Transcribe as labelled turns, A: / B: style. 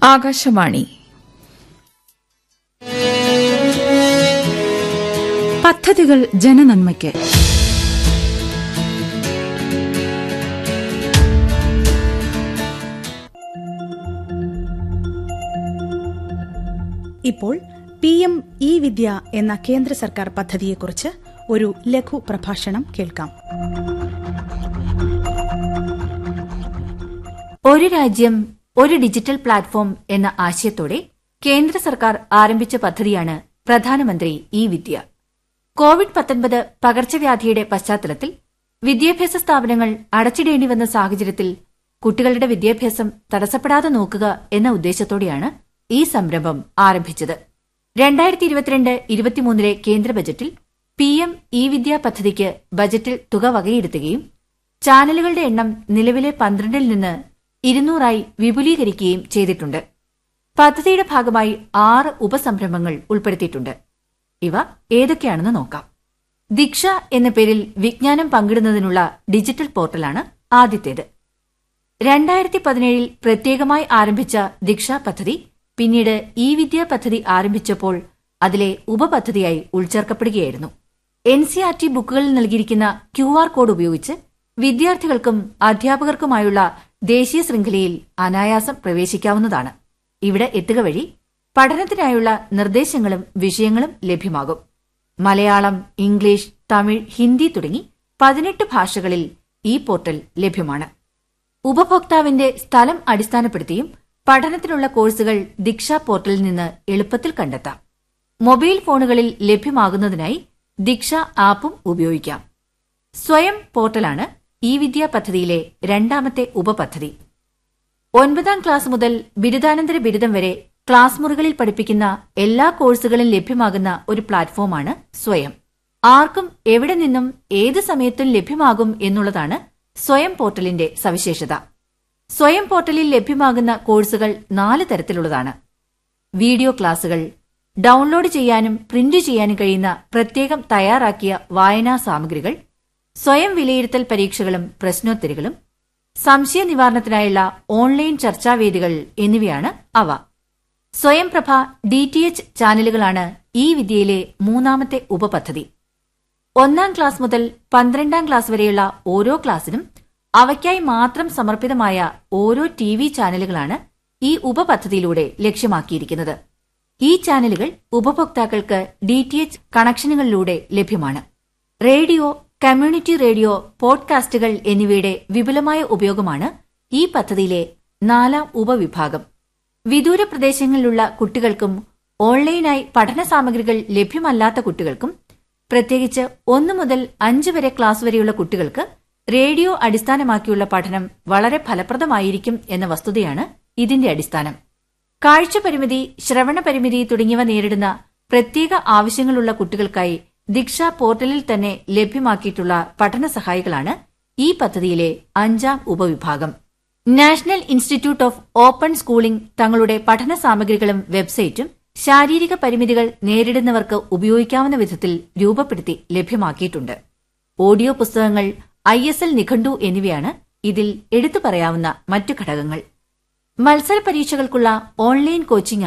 A: ആകാശവാണി
B: പദ്ധതികൾ ജനനന്മയ്ക്ക് ഇപ്പോൾ പി എം ഇ വിദ്യ എന്ന കേന്ദ്ര സർക്കാർ പദ്ധതിയെക്കുറിച്ച് ഒരു ലഘു പ്രഭാഷണം കേൾക്കാം
C: ഒരു രാജ്യം ഒരു ഡിജിറ്റൽ പ്ലാറ്റ്ഫോം എന്ന ആശയത്തോടെ കേന്ദ്ര സർക്കാർ ആരംഭിച്ച പദ്ധതിയാണ് പ്രധാനമന്ത്രി ഇ വിദ്യ കോവിഡ് പത്തൊൻപത് പകർച്ചവ്യാധിയുടെ പശ്ചാത്തലത്തിൽ വിദ്യാഭ്യാസ സ്ഥാപനങ്ങൾ അടച്ചിടേണ്ടി വന്ന സാഹചര്യത്തിൽ കുട്ടികളുടെ വിദ്യാഭ്യാസം തടസ്സപ്പെടാതെ നോക്കുക എന്ന ഉദ്ദേശത്തോടെയാണ് ഈ സംരംഭം ആരംഭിച്ചത് രണ്ടായിരത്തി ഇരുപത്തിരണ്ട് ഇരുപത്തിമൂന്നിലെ കേന്ദ്ര ബജറ്റിൽ പി എം ഇ വിദ്യ പദ്ധതിക്ക് ബജറ്റിൽ തുക വകയിരുത്തുകയും ചാനലുകളുടെ എണ്ണം നിലവിലെ പന്ത്രണ്ടിൽ നിന്ന് ഇരുന്നൂറായി വിപുലീകരിക്കുകയും ചെയ്തിട്ടുണ്ട് പദ്ധതിയുടെ ഭാഗമായി ആറ് ഉപസംരംഭങ്ങൾ ഉൾപ്പെടുത്തിയിട്ടുണ്ട് ഇവ ഏതൊക്കെയാണെന്ന് നോക്കാം ദീക്ഷ എന്ന പേരിൽ വിജ്ഞാനം പങ്കിടുന്നതിനുള്ള ഡിജിറ്റൽ പോർട്ടലാണ് ആദ്യത്തേത് രണ്ടായിരത്തി പതിനേഴിൽ പ്രത്യേകമായി ആരംഭിച്ച ദീക്ഷ പദ്ധതി പിന്നീട് ഇ വിദ്യ പദ്ധതി ആരംഭിച്ചപ്പോൾ അതിലെ ഉപപദ്ധതിയായി ഉൾച്ചേർക്കപ്പെടുകയായിരുന്നു എൻ സി ആർ ടി ബുക്കുകളിൽ നൽകിയിരിക്കുന്ന ക്യു ആർ കോഡ് ഉപയോഗിച്ച് വിദ്യാർത്ഥികൾക്കും അധ്യാപകർക്കുമായുള്ള ദേശീയ ശൃംഖലയിൽ അനായാസം പ്രവേശിക്കാവുന്നതാണ് ഇവിടെ എത്തുക വഴി പഠനത്തിനായുള്ള നിർദ്ദേശങ്ങളും വിഷയങ്ങളും ലഭ്യമാകും മലയാളം ഇംഗ്ലീഷ് തമിഴ് ഹിന്ദി തുടങ്ങി പതിനെട്ട് ഭാഷകളിൽ ഈ പോർട്ടൽ ലഭ്യമാണ് ഉപഭോക്താവിന്റെ സ്ഥലം അടിസ്ഥാനപ്പെടുത്തിയും പഠനത്തിനുള്ള കോഴ്സുകൾ ദീക്ഷ പോർട്ടലിൽ നിന്ന് എളുപ്പത്തിൽ കണ്ടെത്താം മൊബൈൽ ഫോണുകളിൽ ലഭ്യമാകുന്നതിനായി ദീക്ഷ ആപ്പും ഉപയോഗിക്കാം സ്വയം പോർട്ടലാണ് ഇ വിദ്യ പദ്ധതിയിലെ രണ്ടാമത്തെ ഉപപദ്ധതി ഒൻപതാം ക്ലാസ് മുതൽ ബിരുദാനന്തര ബിരുദം വരെ ക്ലാസ് മുറികളിൽ പഠിപ്പിക്കുന്ന എല്ലാ കോഴ്സുകളും ലഭ്യമാകുന്ന ഒരു പ്ലാറ്റ്ഫോമാണ് സ്വയം ആർക്കും എവിടെ നിന്നും ഏത് സമയത്തും ലഭ്യമാകും എന്നുള്ളതാണ് സ്വയം പോർട്ടലിന്റെ സവിശേഷത സ്വയം പോർട്ടലിൽ ലഭ്യമാകുന്ന കോഴ്സുകൾ നാല് തരത്തിലുള്ളതാണ് വീഡിയോ ക്ലാസുകൾ ഡൌൺലോഡ് ചെയ്യാനും പ്രിന്റ് ചെയ്യാനും കഴിയുന്ന പ്രത്യേകം തയ്യാറാക്കിയ വായനാ സാമഗ്രികൾ സ്വയം വിലയിരുത്തൽ പരീക്ഷകളും പ്രശ്നോത്തരികളും സംശയ നിവാരണത്തിനായുള്ള ഓൺലൈൻ ചർച്ചാവേദികൾ എന്നിവയാണ് അവ സ്വയംപ്രഭ ഡി ടി എച്ച് ചാനലുകളാണ് ഈ വിദ്യയിലെ മൂന്നാമത്തെ ഉപപദ്ധതി ഒന്നാം ക്ലാസ് മുതൽ പന്ത്രണ്ടാം ക്ലാസ് വരെയുള്ള ഓരോ ക്ലാസ്സിനും അവയ്ക്കായി മാത്രം സമർപ്പിതമായ ഓരോ ടി വി ചാനലുകളാണ് ഈ ഉപപദ്ധതിയിലൂടെ ലക്ഷ്യമാക്കിയിരിക്കുന്നത് ഈ ചാനലുകൾ ഉപഭോക്താക്കൾക്ക് ഡി ടി എച്ച് കണക്ഷനുകളിലൂടെ ലഭ്യമാണ് റേഡിയോ കമ്മ്യൂണിറ്റി റേഡിയോ പോഡ്കാസ്റ്റുകൾ എന്നിവയുടെ വിപുലമായ ഉപയോഗമാണ് ഈ പദ്ധതിയിലെ നാലാം ഉപവിഭാഗം വിദൂര പ്രദേശങ്ങളിലുള്ള കുട്ടികൾക്കും ഓൺലൈനായി പഠന സാമഗ്രികൾ ലഭ്യമല്ലാത്ത കുട്ടികൾക്കും പ്രത്യേകിച്ച് ഒന്നു മുതൽ അഞ്ച് വരെ ക്ലാസ് വരെയുള്ള കുട്ടികൾക്ക് റേഡിയോ അടിസ്ഥാനമാക്കിയുള്ള പഠനം വളരെ ഫലപ്രദമായിരിക്കും എന്ന വസ്തുതയാണ് ഇതിന്റെ അടിസ്ഥാനം കാഴ്ച പരിമിതി ശ്രവണ പരിമിതി തുടങ്ങിയവ നേരിടുന്ന പ്രത്യേക ആവശ്യങ്ങളുള്ള കുട്ടികൾക്കായി ദീക്ഷ പോർട്ടലിൽ തന്നെ ലഭ്യമാക്കിയിട്ടുള്ള പഠന സഹായികളാണ് ഈ പദ്ധതിയിലെ അഞ്ചാം ഉപവിഭാഗം national institute of open schooling തങ്ങളുടെ പഠന സാമഗ്രികളും വെബ്സൈറ്റും ശാരീരിക പരിമിതികൾ നേരിടുന്നവർക്ക് ഉപയോഗിക്കാവുന്ന വിധത്തിൽ രൂപപ്പെടുത്തി ലഭ്യമാക്കിയിട്ടുണ്ട് ഓഡിയോ പുസ്തകങ്ങൾ ഐ എസ് എൽ നിഘണ്ടു എന്നിവയാണ് ഇതിൽ എടുത്തു പറയാവുന്ന മറ്റു ഘടകങ്ങൾ മത്സര പരീക്ഷകൾക്കുള്ള ഓൺലൈൻ കോച്ചിംഗ്